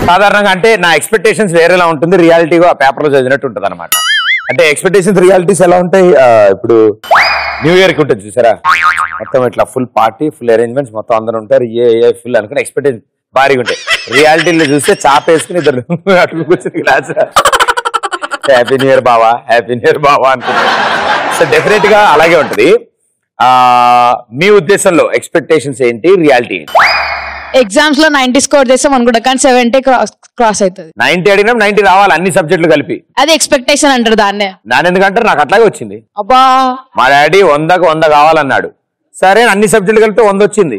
సాధారణంగా అంటే నా ఎక్స్పెక్టేషన్స్ వేరేలా ఉంటుంది రియాలిటీగా ఆ పేపర్ లో చదివినట్టు ఉంటుంది అనమాట అంటే ఎక్స్పెక్టేషన్స్ రియాలిటీస్ ఎలా ఉంటాయి ఆ, ఇప్పుడు న్యూ ఇయర్ కి ఉంటుంది చూసారా మొత్తం ఇట్లా ఫుల్ పార్టీ ఫుల్ అరేంజ్మెంట్స్ మొత్తం అందరూ ఉంటారు ఏ ఏ ఫుల్ అనుకుని ఎక్స్పెక్టేషన్ భారీగా ఉంటాయి రియాలిటీలో చూస్తే చాప వేసుకుని ఇద్దరు అటు కూర్చుని క్లాస్ హ్యాపీ న్యూ ఇయర్ బావా హ్యాపీ న్యూ ఇయర్ బావా అనుకుంటా సో డెఫినెట్ గా అలాగే ఉంటది ఆ మీ ఉద్దేశంలో ఎక్స్పెక్టేషన్స్ ఏంటి రియాలిటీ ఏంటి ఎగ్జామ్స్ లో నైన్టీ స్కోర్ చేస్తాం అనుకుంటా కానీ సెవెంటీ క్రాస్ క్రాస్ అవుతుంది నైన్టీ అడిగినా నైన్టీ రావాలి అన్ని సబ్జెక్టులు కలిపి అది ఎక్స్పెక్టేషన్ అంటారు దాన్నే దాని ఎందుకంటారు నాకు అట్లాగే వచ్చింది అబ్బా మా డాడీ వందకు వంద కావాలన్నాడు సరే అన్ని సబ్జెక్టులు కలిపితే వంద వచ్చింది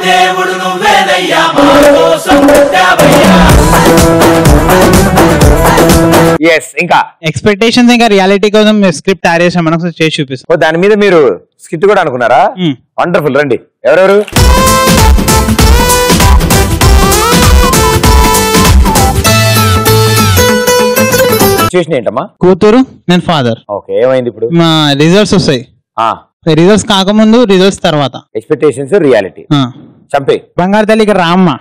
ఎస్ ఇంకా ఎక్స్పెక్టేషన్స్ ఇంకా రియాలిటీ కోసం స్క్రిప్ట్ తయారు చేసాం మనం ఒకసారి చేసి చూపిస్తాం ఓ, దాని మీద మీరు స్కిట్ కూడా అనుకున్నారా మ్మ్. వండర్ఫుల్ రండి ఎవరెవరు సిచ్యువేషన్ ఏంటమ్మా కూతురు నేను ఫాదర్ ఓకే ఏమైంది ఇప్పుడు మా రిజల్ట్స్ వస్తాయి రిజల్ట్స్ కాకముందు రిజల్ట్స్ తర్వాత ఎక్స్పెక్టేషన్స్ రియాలిటీ ఆ. చంపే బంగారు తల్లికి రామ్మ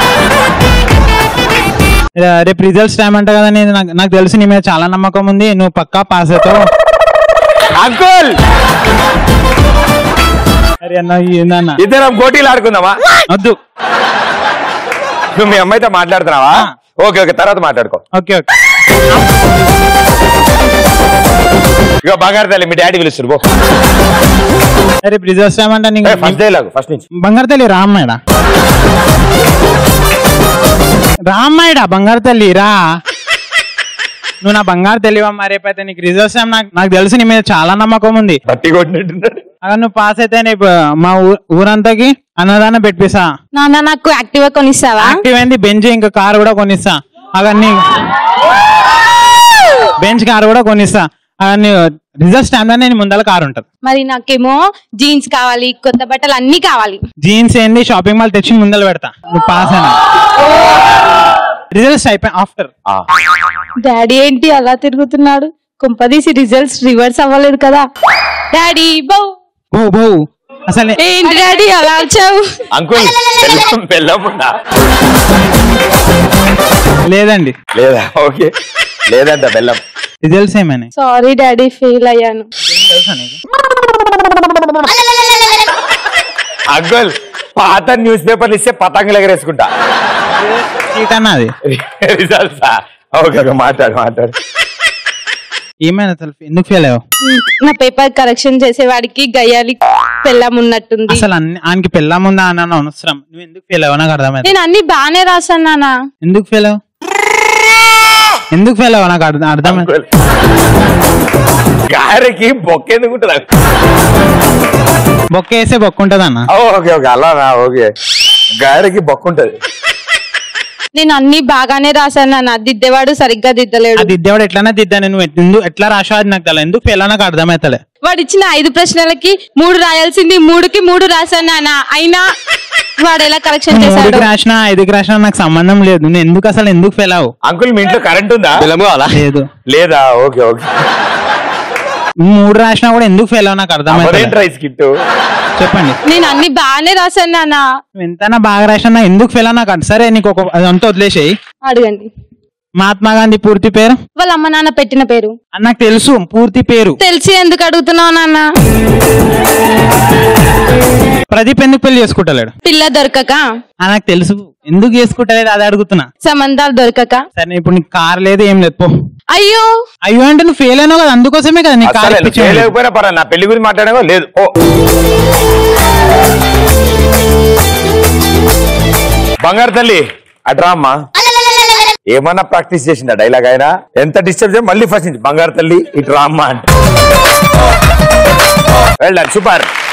రే- రేపు రిజల్ట్స్ టైం అంట కదా నేను నాకు నాకు తెలుసు నీ మీద చాలా నమ్మకం ఉంది నువ్వు పక్కా పాస్ అవుతావు అంకుల్ అరే అన్న ఏందన్న ఇద్దరం పోటీలు ఆడుకుందామా వద్దు నువ్వు మీ అమ్మాయితో మాట్లాడుతున్నావా ఆ. ఓకే ఓకే తర్వాత మాట్లాడుకో ఓకే ఓకే ఇక బంగారు తల్లి మీ డాడీ పిలుస్తారు పో రేపు రిజల్ట్స్ టైం అంటే నీకు ఫస్ట్ డైలాగ్ ఫస్ట్ నుంచి బంగారు తల్లి రామ్మాయడా రామ్మాయడా బంగారు తల్లి రా నువ్వు నా బంగారు తెలివమ్మా రేపైతే నీకు రిజల్ట్స్ టైం నాకు నాకు తెలుసు నీ మీద చాలా నమ్మకం ఉంది పట్టి కొట్టినట్టున్నాడు అక్కడ నువ్వు పాస్ అయితే నీకు మా ఊ- ఊరంతాకి అన్నదానం పెట్టిస్తా నాన్న నాకు యాక్టివా కొనిస్తావా యాక్టివ్ అయింది బెంచ్ ఇంకా కార్ కూడా కొనిస్తా అక్కడ నీ బెంచ్ కార్ కూడా కొనిస్తా అక్కడ నీ రిజల్ట్స్ టైంలో నేను ముందర కార్ ఉంటుంది మరి నాకేమో జీన్స్ కావాలి కొత్త బట్టలు అన్ని కావాలి జీన్స్ ఏంది షాపింగ్ మాల్ తెచ్చి ముందర పెడతా నువ్వు పాస్ అయినా రిజల్ట్స్ అయిపోయి ఆఫ్టర్ ఆ. డాడీ ఏంటి అలా తిరుగుతున్నాడు కుంపదీసి రిజల్ట్స్ రివర్స్ అవ్వలేదు కదా డాడీ బౌ బో బో అసలు ఏంటి డాడీ అలా వచ్చావు అంకుల్ బెల్లం బెల్లం ఉందా లేదండి లేదా ఓకే లేదంట బెల్లం రిజల్ట్స్ ఏమైనా సారీ డాడీ ఫెయిల్ అయ్యాను అంకుల్ పాత న్యూస్ పేపర్లు ఇస్తే పతంగులు ఎగరేసుకుంటా సీట్ అన్నది రిజల్ట్స్ ఓకే ఓకే మాట్లాడు మాట్లాడు ఏమైనా అసలు ఎందుకు ఫెయిల్ అయ్యావు నా పేపర్ కరెక్షన్ చేసేవాడికి గయ్యాలి పెళ్ళం ఉన్నట్టుంది అసలు అన్ని ఆయనకి పెళ్ళాముందా అన్న అవసరం నువ్వు ఎందుకు ఫెయిల్ అవ్వవు నాకు అర్థమైంది నేను అన్ని బాగానే రాసాను నాన్న ఎందుకు ఫెయిల్ అవ్వవు ఎందుకు ఫెయిల్ అవ్వవు నాకు అర్థం అర్థమైంది అంకుల్ గారెకి బొక్కేందుకు ఉంటుంది బొక్క వేస్తే బొక్క ఉంటుంది అన్న ఓకే ఓకే అలానా ఓకే గారెకి బొక్క ఉంటది నేను అన్ని బాగానే రాసాను నాన్న దిద్దేవాడు సరిగ్గా దిద్దలేడు ఆ దిద్దేవాడు ఎట్లన్నా దిద్దా నువ్వు ఎట్- ఎందుకు ఎట్లా రాసావు అది నాకు తెలియదు ఎందుకు ఫెయిల్ నాకు అర్థమవుతలే వాడు ఇచ్చిన ఐదు ప్రశ్నలకి మూడు రాయాల్సింది మూడుకి మూడు రాశాను నాన్న అయినా వాడు ఎలా కరెక్షన్ చేశాడు మూడుకి రాసినా ఐదుకి రాసినా నాకు సంబంధం లేదు నువ్వు ఎందుకు అసలు ఎందుకు ఫెయిల్ అవ్వు అంకుల్ మీ ఇంట్లో కరెంట్ ఉందా లేదు లేదా ఓకే ఓకే నువ్వు మూడు రాసినా కూడా ఎందుకు ఫెయిల్ అవ్వు నాకు అర్థమైతే రైస్ కిట్ చెప్పండి నేను అన్ని బాగానే రాశాను నాన్న నువ్వు ఎంతైనా బాగా రాసినా ఎందుకు ఫెయిల్ అవ్వు నాకు అర్థం- సరే నీకు ఒక అదంతా వదిలేసేయి అడగండి మహాత్మా గాంధీ పూర్తి పేరు వాళ్ళ అమ్మ నాన్న పెట్టిన పేరు అది నాకు తెలుసు పూర్తి పేరు తెలిసి ఎందుకు అడుగుతున్నావు నాన్న ప్రదీప్ ఎందుకు పెళ్లి చేసుకుంటలేడు పిల్ల దొరకక అది నాకు తెలుసు ఎందుకు చేసుకుంటలేదు అది అడుగుతున్నా సంబంధాలు దొరకక సరే ఇప్పుడు నీకు కార్ లేదు ఏం లేదు పో అయ్యో అయ్యో అంటే నువ్వు ఫెయిల్ అయినావు కదా అందుకోసమే కదా నీకు కార్ ఇప్పించాను లేకపోయినా పర్వాలేదు నా పెళ్లి గురించి మాట్లాడగా లేదు ఓ బంగారు తల్లి అట్రా అమ్మా ఏమన్నా ప్రాక్టీస్ చేసిందా డైలాగ్ అయినా ఎంత డిస్టర్బ్ చేయ మళ్ళీ ఫస్ట్ నుంచి బంగారు తల్లి ఇటు రామ్మా అంటే వెళ్ళారు సూపర్